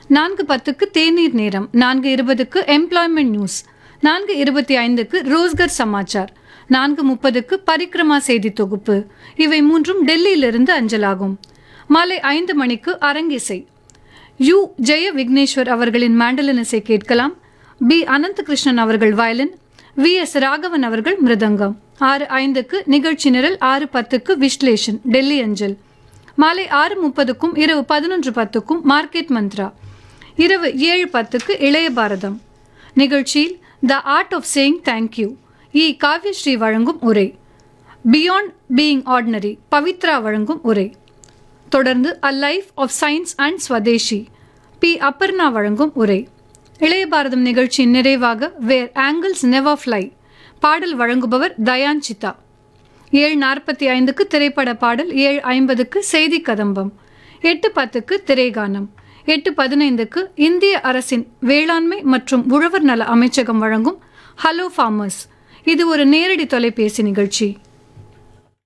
நான்கு பத்துக்கு தேநீர் நேரம் நான்கு இருபதுக்கு எம்ப்ளாய்மெண்ட் நியூஸ் நான்கு இருபத்தி ஐந்துக்கு ரோஸ்கர் சமாச்சார் நான்கு முப்பதுக்கு பரிக்ரமா செய்தி தொகுப்பு இவை மூன்றும் டெல்லியிலிருந்து அஞ்சலாகும் மாலை ஐந்து மணிக்கு அரங்கிசை யு ஜெய விக்னேஸ்வர் அவர்களின் மேண்டலின் இசை கேட்கலாம் பி அனந்தகிருஷ்ணன் அவர்கள் வயலின் வி எஸ் ராகவன் அவர்கள் மிருதங்கம் ஆறு ஐந்துக்கு நிகழ்ச்சி நிரல் ஆறு பத்துக்கு விஸ்லேஷன் டெல்லி அஞ்சல் மாலை ஆறு முப்பதுக்கும் இரவு பதினொன்று பத்துக்கும் மார்க்கெட் மந்த்ரா இரவு ஏழு பத்துக்கு இளைய பாரதம் நிகழ்ச்சியில் the art of saying thank you இ காவ்யஸ்ரீ வழங்கும் உரை பியாண்ட் பீயிங் ஆர்டினரி பவித்ரா வழங்கும் உரை தொடர்ந்து a life of science and Swadeshi P Aparna வழங்கும் உரை இளைய பாரதம் நிகழ்ச்சியின் நிறைவாக வேர் ஆங்கிள்ஸ் நெவர் ஃப்ளை பாடல் வழங்குபவர் தயான் சித்தா ஏழு நாற்பத்தி ஐந்துக்கு திரைப்பட பாடல் ஏழு ஐம்பதுக்கு செய்தி கதம்பம் எட்டு பத்துக்கு திரைகானம் எட்டு பதினைந்துக்கு இந்திய அரசின் வேளாண்மை மற்றும் உழவர் நல அமைச்சகம் வழங்கும் ஹலோ ஃபார்மர்ஸ் இது ஒரு நேரடி தொலைபேசி நிகழ்ச்சி